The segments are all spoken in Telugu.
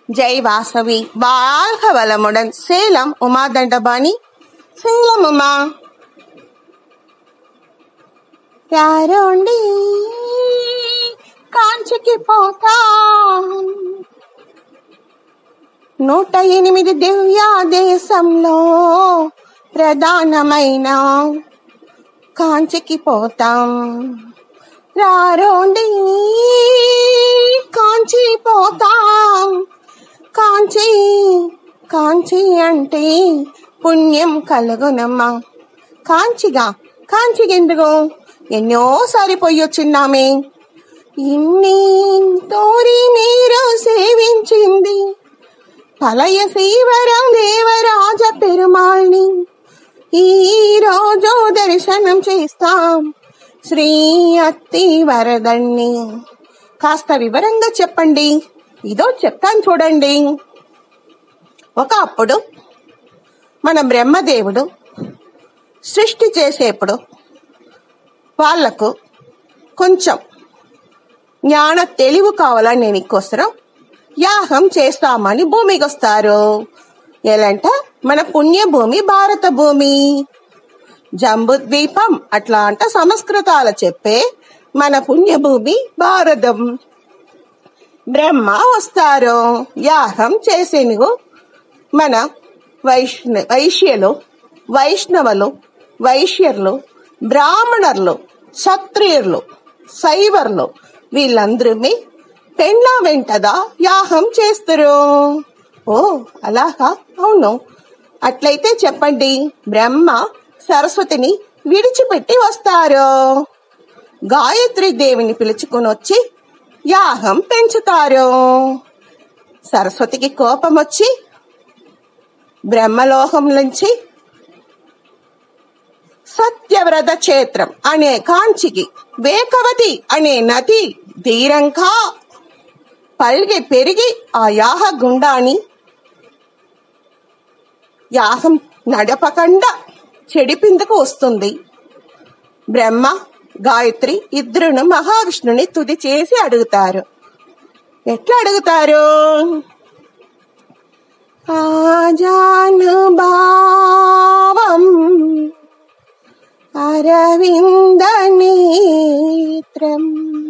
ஜெய் வாசவி வாழ்க வளமுடன் சேலம் உமா தண்டபாணி சேலம் உமா யாரோண்டி కాంచికి పోతా నూట ఎనిమిది దివ్య దేశంలో ప్రధానమైన కాంచికి పోతాం రారోండి కాంచి పోతాం కాంచి కాంచి అంటే పుణ్యం కలుగునమ్మా కాంచిగా కాంచికెందుకు ఎన్నోసారి పొయ్యొచ్చున్నామే ఇన్ని తోరి మీరు సేవించింది పలయ శ్రీవరం దేవరాజ పెరుమాళ్ళని ఈ రోజు దర్శనం చేస్తాం శ్రీ అత్తి వరదన్ని కాస్త వివరంగా చెప్పండి ఇదో చెప్తాను చూడండి ఒక అప్పుడు మన బ్రహ్మదేవుడు సృష్టి చేసేప్పుడు వాళ్లకు కొంచెం జ్ఞాన తెలివి కావాలని నేను ఇంకోసరం యాగం చేస్తామని భూమికి వస్తారు ఎలాంట మన పుణ్యభూమి భారత భూమి జంబు ద్వీపం అట్లా అంట సంస్కృతాలు చెప్పే మన పుణ్యభూమి భారతం బ్రహ్మ వస్తారు యాగం చేసేందుకు మన వైష్ణ వైశ్యులు వైష్ణవులు వైశ్యర్లు బ్రాహ్మణర్లు క్షత్రియులు శైవర్లు వీళ్ళందరూ పెండ్లా వెంటదా యాగం చేస్తారు ఓ అలాగా అవును అట్లయితే చెప్పండి బ్రహ్మ సరస్వతిని విడిచిపెట్టి వస్తారు గాయత్రి దేవిని పిలుచుకొని వచ్చి యాగం పెంచుతారు సరస్వతికి కోపం వచ్చి బ్రహ్మలోకం నుంచి సత్యవ్రత క్షేత్రం అనే కాంచికి వేకవతి అనే నది ధీరంగా పల్గి పెరిగి ఆ యాహ గుండాని యాహం నడపకుండా చెడిపిందుకు వస్తుంది బ్రహ్మ గాయత్రి ఇద్దరును మహావిష్ణుని తుది చేసి అడుగుతారు ఎట్లా అడుగుతారు ఆజానుభావం అరవిందనేత్రం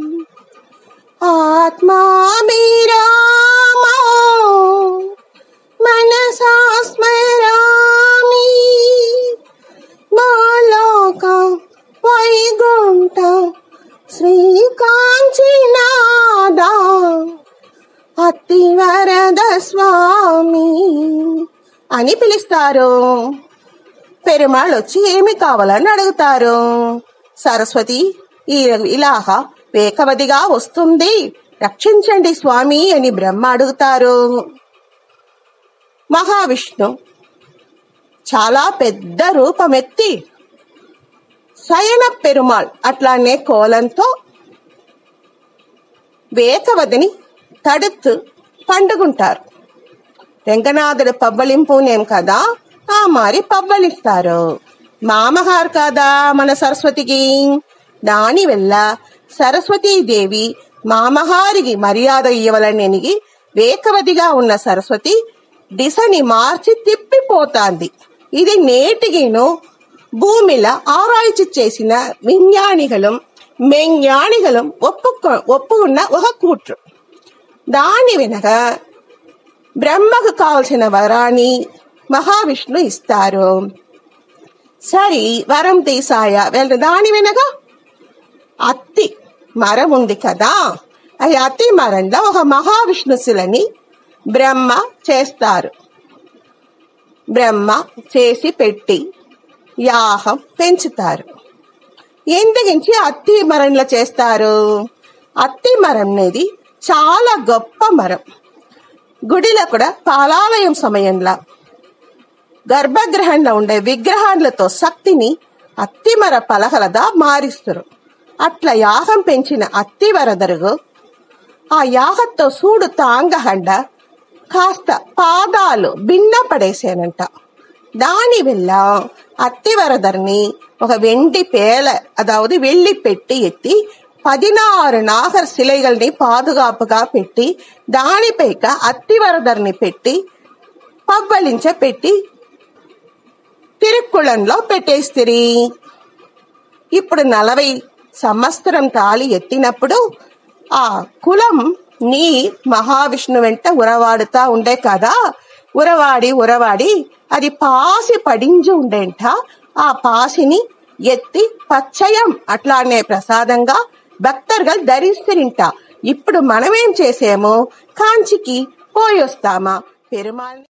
ఆత్మాభిరామో మనసా స్మరామి మాలోక వైగుంఠ శ్రీకాంచినాద అత్తివరద స్వామి అని పిలుస్తారు పెరుమాళ్ వచ్చి ఏమి కావాలని అడుగుతారు సరస్వతి ఈ ఇలాహ వేకవదిగా వస్తుంది రక్షించండి స్వామి అని బ్రహ్మ అడుగుతారు మహావిష్ణు చాలా పెద్ద రూపమెత్తి శయన పెరుమాళ్ అట్లానే కోలంతో వేకవదిని తడుతూ పండుకుంటారు రంగనాథుడు పవ్వలింపునేం కదా ఆ మరి పవ్వలిస్తారు మామగారు కాదా మన సరస్వతికి దాని వల్ల సరస్వతీదేవి మామగారికి మర్యాద ఇవ్వలనేనికి వేకవదిగా ఉన్న సరస్వతి దిశని మార్చి తిప్పిపోతాంది ఇది నేటికిను భూమిలో ఆరాய்ச்சி చేసిన విజ్ఞానిகளும் மெஞ்ஞானிகளும் ఒప్పుకో ఒప్పుకున్న ఒక కూట్రు దాని వెనక బ్రహ్మకు కావలసిన వరాన్ని మహావిష్ణు ఇస్తారు సరి వరం తీసాయ వెళ్ళ దాని వెనక అత్తి మరం ఉంది కదా ఆ అత్తి మరంలో ఒక మహావిష్ణు శిలని బ్రహ్మ చేస్తారు బ్రహ్మ చేసి పెట్టి యాహం పెంచుతారు ఎందుకించి అత్తి మరంలో చేస్తారు అత్తి మరం అనేది చాలా గొప్ప మరం గుడిలో కూడా పాలాలయం సమయంలో గర్భగృహంలో ఉండే విగ్రహాలతో శక్తిని అత్తిమర పలకలదా మారిస్తారు అట్లా యాగం పెంచిన అత్తివరదరుగు ఆ యాగతో సూడు తాంగహండ కాస్త పాదాలు భిన్న పడేసానంట దాని వల్ల అత్తివరదర్ని ఒక వెండి పేల అదావది వెళ్లి పెట్టి ఎత్తి పదినారు నాగర్ శిలైగల్ని పాదుగాపుగా పెట్టి దానిపైక అత్తివరదర్ని పెట్టి పవ్వలించ పెట్టి తిరుక్కుళంలో పెట్టేస్తిరి ఇప్పుడు నలభై సంవత్సరం తాళి ఎత్తినప్పుడు ఆ కులం నీ మహావిష్ణు వెంట ఉరవాడుతా ఉండే కదా ఉరవాడి ఉరవాడి అది పాసి పడించి ఉండేంట ఆ పాసిని ఎత్తి పచ్చయం అట్లానే ప్రసాదంగా భక్తర్గల్ ధరిస్తునింట ఇప్పుడు మనమేం చేసేమో కాంచికి పోయొస్తామా పెరుమాళ్